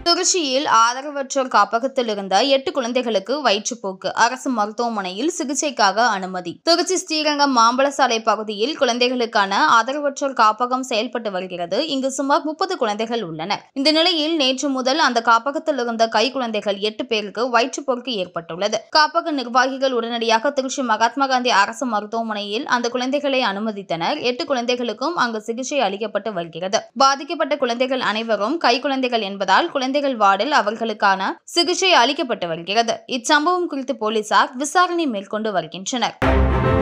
திருச்சியில் ஆதரவற்றோர் காப்பகத்தில் இருந்த எட்டு குழந்தைகளுக்கு வயிற்றுப்போக்கு அரசு மருத்துவமனையில் சிகிச்சைக்காக அனுமதி திருச்சி ஸ்ரீரங்கம் மாம்பழசாலை பகுதியில் குழந்தைகளுக்கான ஆதரவற்றோர் காப்பகம் செயல்பட்டு வருகிறது இங்கு சுமார் முப்பது குழந்தைகள் உள்ளனர் இந்த நிலையில் நேற்று முதல் அந்த காப்பகத்தில் இருந்த கை குழந்தைகள் எட்டு பேருக்கு வயிற்றுப்போக்கு ஏற்பட்டுள்ளது காப்பக நிர்வாகிகள் உடனடியாக திருச்சி மகாத்மா காந்தி அரசு மருத்துவமனையில் அந்த குழந்தைகளை அனுமதித்தனர் எட்டு குழந்தைகளுக்கும் அங்கு சிகிச்சை அளிக்கப்பட்டு வருகிறது பாதிக்கப்பட்ட குழந்தைகள் அனைவரும் கை குழந்தைகள் என்பதால் குழந்தைகள் வார்டில் அவர்களுக்கான சிகிச்சை அளிக்கப்பட்டு வருகிறது இச்சம்பவம் குறித்து போலீசார் விசாரணை மேற்கொண்டு வருகின்றனர்